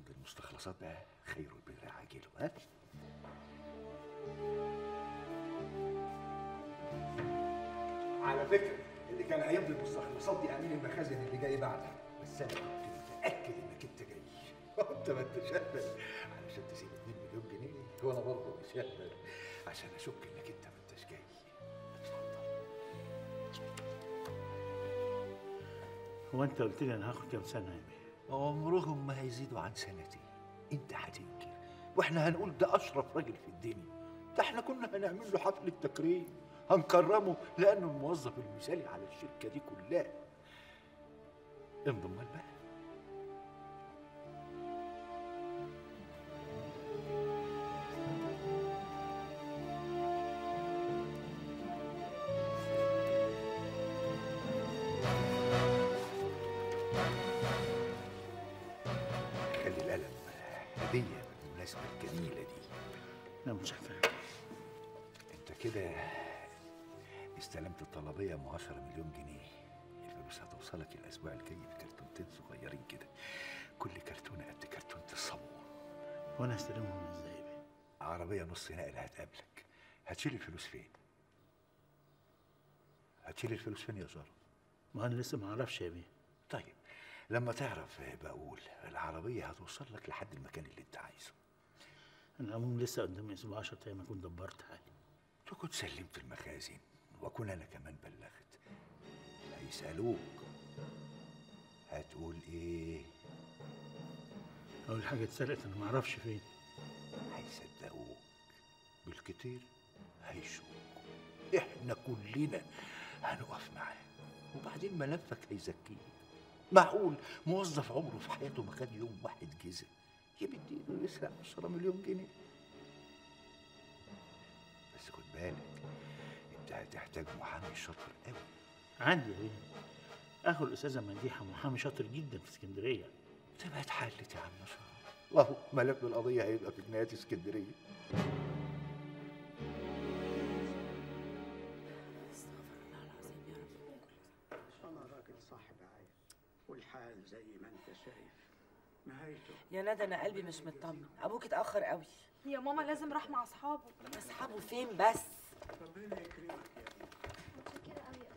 يمضي المستخلصات بقى خير البر عاجله ها على فكره اللي كان هيمضي المستخلصات دي امين المخازن اللي جاي بعدك بس انا كنت متاكد انك انت جاي وانت ما انتش اهبل علشان تسيب 2 مليون جنيه وانا برضه مش اهبل عشان اشك انك انت ما انتش جاي هو انت قلت لي انا هاخد كام سنه يا بيه عمرهم ما هيزيدوا عن سنتين انت هتنكر واحنا هنقول ده اشرف راجل في الدنيا ده احنا كنا هنعمل له حفله تكريم هنكرمه لانه الموظف المثالي على الشركه دي كلها انضم بقى خلي القلم هديه بالمناسبه الجميله دي لا مش هحتاج انت كده استلمت الطلبيه ام 10 مليون جنيه الفلوس هتوصلك الاسبوع الجاي بكرتونتين صغيرين كده كل كرتونه قد كرتونه الصابون وانا هستلمهم ازاي يا بيه عربيه نص نقل هتقابلك هتشيل الفلوس فين هتشيل الفلوس فين يا زهره ما انا لسه ما اعرفش يا بيه طيب لما تعرف بقول العربيه هتوصل لك لحد المكان اللي انت عايزه انا العموم لسه قدامي اسبوع 10 ايام اكون دبرت حالي تكون سلمت المخازن واكون انا كمان بلغت هيسالوك هتقول ايه اول حاجه اتسرقت انا ما اعرفش فين هيصدقوك بالكتير هيشوفوك احنا كلنا هنقف معاك وبعدين ملفك هيزكيك معقول موظف عمره في حياته ما خد يوم واحد جزء يمد ايده يسرق 10 مليون جنيه بس خد بالك انت هتحتاج محامي شاطر قوي عندي يا بيه اخو الاستاذه مديحه محامي شاطر جدا في اسكندريه تبقى اتحلت يا عم شرف واهو ملف القضيه هيبقى في جنايات اسكندريه أنا راجل صاحب عيب والحال زي ما أنت شايف نهايته يا ندى انا قلبي مش مطمن ابوك اتاخر قوي يا ماما لازم راح مع اصحابه اصحابه فين بس ربنا يكرمك يا ابني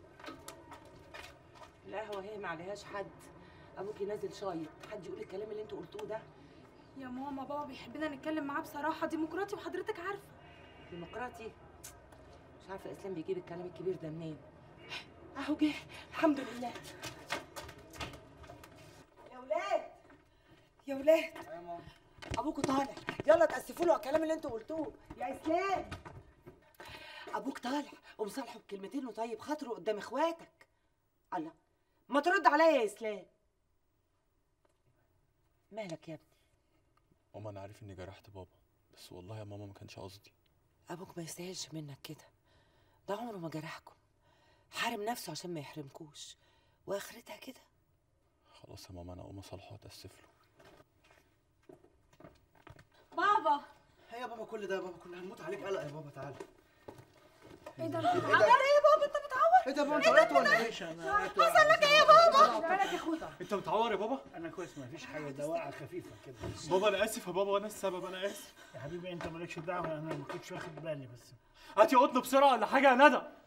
القهوه هي ما عليهاش حد ابوكي نازل شايط حد يقول الكلام اللي انتوا قلتوه ده يا ماما بابا بيحبنا نتكلم معاه بصراحه ديمقراطي وحضرتك عارفه ديمقراطي مش عارفه اسلام بيجيب الكلام الكبير ده منين اهو جه الحمد لله يا ولاد يا ولاد ابوكوا طالع يلا تاسفوا له على الكلام اللي انتوا قلتوه يا اسلام ابوك طالع ومصالحه بكلمتين وطيب خاطره قدام اخواتك الله ما ترد عليا يا اسلام مالك يا ابني ماما انا عارف اني جرحت بابا بس والله يا ماما ما كانش قصدي ابوك ما يستاهلش منك كده ده عمره ما جرحكم حارم نفسه عشان ما يحرمكوش واخرتها كده خلاص يا ماما انا اقوم اصالحه واتاسف له بابا هي يا بابا كل ده يا بابا كنا هنموت عليك قلق يا بابا تعالى ايه ده عمال ايه يا بابا انت بتعور ايه ده يا بابا انت وقعت ولا ايه؟ حصل لك ايه يا بابا مالك يا اخويا انت متعور يا بابا انا كويس ما فيش حاجه ده وقعه خفيفه كده بابا انا اسف يا بابا وانا السبب انا اسف يا حبيبي انت مالكش دعوه انا ما كنتش واخد بالي بس هاتي قطن بسرعه ولا حاجه يا ندى